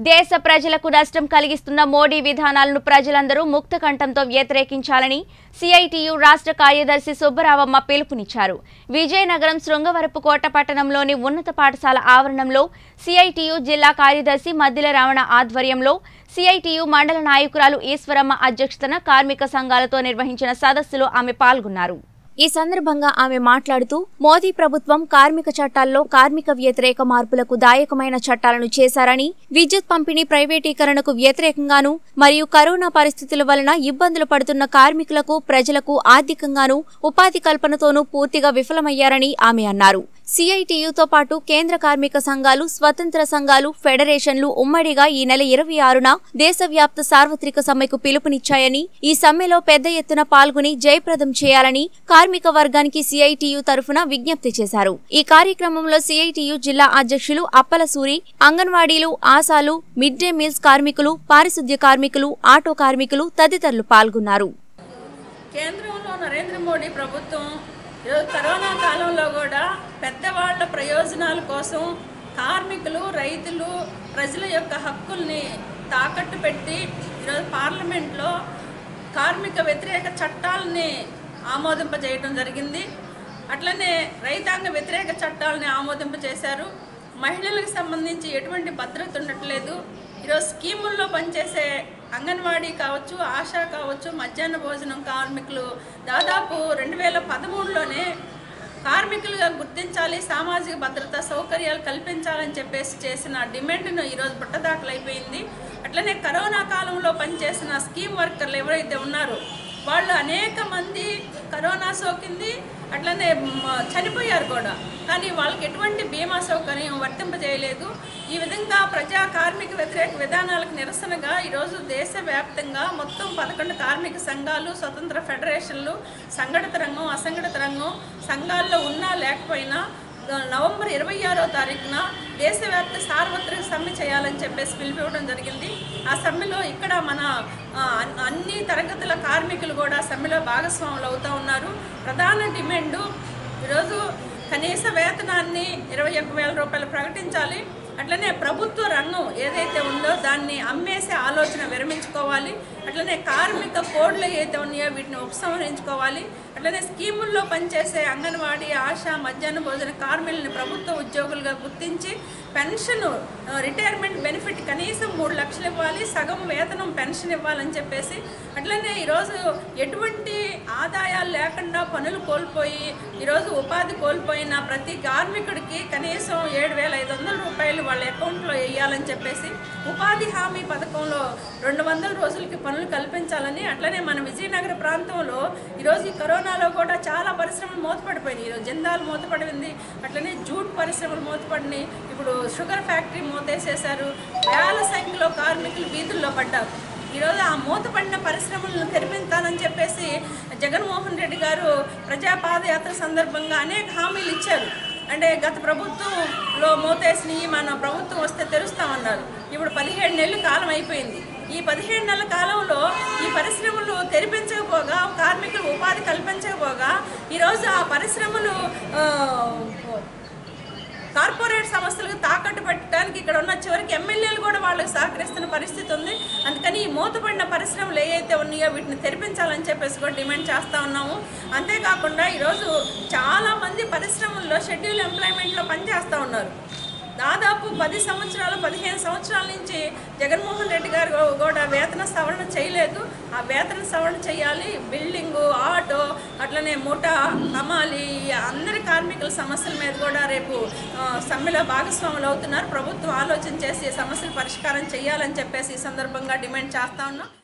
దేశ ప్రజలకు నష్టం కలిగిస్తున్న మోడీ విధానాలను ప్రజలందరూ ముక్త కంఠంతో వ్యతిరేకించాలని సిఐటియు రాష్ట్ర కార్యదర్శి సుబ్బరావమ్మ పిలుపునిచ్చారు విజయనగరం శృంగవరపుకోట పట్టణంలోని ఉన్నత పాఠశాల ఆవరణంలో సిఐటియు జిల్లా కార్యదర్శి మద్దిల రావణ ఆధ్వర్యంలో సిఐటియు మండల నాయకురాలు ఈశ్వరమ్మ అధ్యక్షతన కార్మిక సంఘాలతో నిర్వహించిన సదస్సులో ఆమె పాల్గొన్నారు ఈ సందర్భంగా ఆమె మాట్లాడుతూ మోదీ ప్రభుత్వం కార్మిక చట్టాల్లో కార్మిక వ్యతిరేక మార్పులకు దాయకమైన చట్టాలను చేశారని విద్యుత్ పంపిణీ ప్రైవేటీకరణకు వ్యతిరేకంగాను మరియు కరోనా పరిస్థితుల వలన ఇబ్బందులు పడుతున్న కార్మికులకు ప్రజలకు ఆర్థికంగాను ఉపాధి కల్పనతోనూ పూర్తిగా విఫలమయ్యారని ఆమె అన్నారు సిఐటియుతో పాటు కేంద్ర కార్మిక సంఘాలు స్వతంత్ర సంఘాలు ఫెడరేషన్లు ఉమ్మడిగా ఈ నెల ఇరవై ఆరున దేశవ్యాప్త సార్వత్రిక సమ్మెకు పిలుపునిచ్చాయని ఈ సమ్మెలో పెద్ద ఎత్తున పాల్గొని జయప్రదం చేయాలని కార్మిక వర్గానికి సిఐటియు తరఫున విజ్ఞప్తి చేశారు ఈ కార్యక్రమంలో సిఐటియు జిల్లా అధ్యక్షులు అప్పల సూరి అంగన్వాడీలు ఆశాలు మిడ్ డే మీల్స్ కార్మికులు పారిశుద్ధ్య కార్మికులు ఆటో కార్మికులు తదితరులు పాల్గొన్నారు కేంద్రంలో నరేంద్ర మోడీ ప్రభుత్వం ఈరోజు కరోనా కాలంలో కూడా పెద్దవాళ్ల ప్రయోజనాల కోసం కార్మికులు రైతులు ప్రజల యొక్క హక్కుల్ని తాకట్టు పెట్టి ఈరోజు పార్లమెంట్లో కార్మిక వ్యతిరేక చట్టాలని ఆమోదింపజేయడం జరిగింది అట్లనే రైతాంగ వ్యతిరేక చట్టాలని ఆమోదింపజేశారు మహిళలకు సంబంధించి ఎటువంటి భద్రత ఉండట్లేదు ఈరోజు స్కీముల్లో పనిచేసే అంగన్వాడీ కావచ్చు ఆశా కావచ్చు మధ్యాహ్న భోజనం కార్మికులు దాదాపు రెండు వేల పదమూడులోనే కార్మికులుగా గుర్తించాలి సామాజిక భద్రత సౌకర్యాలు కల్పించాలని చెప్పేసి చేసిన డిమాండ్ను ఈరోజు బుట్టదాఖలైపోయింది అట్లనే కరోనా కాలంలో పనిచేసిన స్కీమ్ వర్కర్లు ఎవరైతే ఉన్నారో వాళ్ళు అనేక మంది కరోనా సోకింది అట్లనే మ, చనిపోయారు కూడా కానీ వాళ్ళకి ఎటువంటి బీమా సౌకర్యం వర్తింపజేయలేదు ఈ విధంగా ప్రజా కార్మిక వ్యతిరేక విధానాలకు నిరసనగా ఈరోజు దేశవ్యాప్తంగా మొత్తం పదకొండు కార్మిక సంఘాలు స్వతంత్ర ఫెడరేషన్లు సంఘటిత రంగం అసంఘటిత రంగం సంఘాల్లో ఉన్నా లేకపోయినా నవంబర్ ఇరవై ఆరో తారీఖున దేశవ్యాప్త సార్వత్రిక సమ్మె చేయాలని చెప్పేసి పిలిపివ్వడం జరిగింది ఆ సమ్మెలో ఇక్కడ మన ఆ, అన్- అన్ని తరగతుల కార్మికులు కూడా సమ్మెలో భాగస్వాములు అవుతూ ఉన్నారు ప్రధాన డిమాండు ఈరోజు కనీస వేతనాన్ని ఇరవై ఒక్క వేల రూపాయలు ప్రకటించాలి అట్లనే ప్రభుత్వ రంగం ఏదైతే ఉందో దాన్ని అమ్మేసే ఆలోచన విరమించుకోవాలి అట్లనే కార్మిక కోడ్లు ఏదైతే ఉన్నాయో వీటిని ఉపసంహరించుకోవాలి అట్లనే స్కీముల్లో పనిచేసే అంగన్వాడీ ఆశా మధ్యాహ్న భోజన కార్మికులను ప్రభుత్వ ఉద్యోగులుగా గుర్తించి పెన్షన్ ఆ, రిటైర్మెంట్ బెనిఫిట్ కనీసం మూడు లక్షలు ఇవ్వాలి సగం వేతనం పెన్షన్ ఇవ్వాలని చెప్పేసి అట్లనే ఈరోజు ఎటువంటి ఆదాయాలు లేకుండా పనులు కోల్పోయి ఈరోజు ఉపాధి కోల్పోయిన ప్రతి కార్మికుడికి కనీసం ఏడు వేల ఐదు వందల రూపాయలు వాళ్ళ అకౌంట్లో వేయాలని చెప్పేసి ఉపాధి హామీ పథకంలో రెండు వందల రోజులకి పనులు కల్పించాలని అట్లనే మన విజయనగర ప్రాంతంలో ఈరోజు ఈ కరోనాలో కూడా చాలా పరిశ్రమలు మూతపడిపోయినాయి ఈరోజు జిందాల్ మూతపడింది అట్లనే జూట్ పరిశ్రమలు మూతపడినాయి ఇప్పుడు షుగర్ ఫ్యాక్టరీ మూతేసేశారు వేల సంఖ్యలో కార్మికులు వీధుల్లో పడ్డారు ఈరోజు ఆ మూతపడిన పరిశ్రమలను తెరిపించాలని చెప్పేసి జగన్మోహన్ రెడ్డి గారు ప్రజా పాదయాత్ర సందర్భంగా అనేక హామీలు ఇచ్చారు అంటే గత ప్రభుత్వంలో మూతేసినవి మన ప్రభుత్వం వస్తే తెరుస్తామన్నారు ఇప్పుడు పదిహేడు నెలల కాలం అయిపోయింది ఈ పదిహేడు నెలల కాలంలో ఈ పరిశ్రమలు తెరిపించకపోగా కార్మికులు ఉపాధి కల్పించకపోగా ఈరోజు ఆ పరిశ్రమలు ఆ, కార్పొరేట్ సంస్థలకు తాకట్టు పెట్టడానికి ఇక్కడ ఉన్న చివరికి ఎమ్మెల్యేలు కూడా వాళ్ళకి సహకరిస్తున్న పరిస్థితి ఉంది అందుకని ఈ మూతపడిన పరిశ్రమలు ఏవైతే ఉన్నాయో వీటిని తెరిపించాలని చెప్పేసి కూడా డిమాండ్ చేస్తూ ఉన్నాము అంతేకాకుండా ఈరోజు చాలామంది పరిశ్రమల్లో షెడ్యూల్ ఎంప్లాయ్మెంట్లో పనిచేస్తూ ఉన్నారు దాదాపు పది సంవత్సరాలు పదిహేను సంవత్సరాల నుంచి జగన్మోహన్ రెడ్డి గారు కూడా వేతన సవరణ చేయలేదు ఆ వేతన సవరణ చేయాలి బిల్డింగు ఆటో అట్లనే ముఠా హమాలి అందరి కార్మికుల సమస్యల మీద కూడా రేపు ఆ, సమ్మెలో భాగస్వాములు అవుతున్నారు ప్రభుత్వం ఆలోచన చేసి ఈ సమస్యలు పరిష్కారం చేయాలని చెప్పేసి ఈ సందర్భంగా డిమాండ్ చేస్తా ఉన్నాం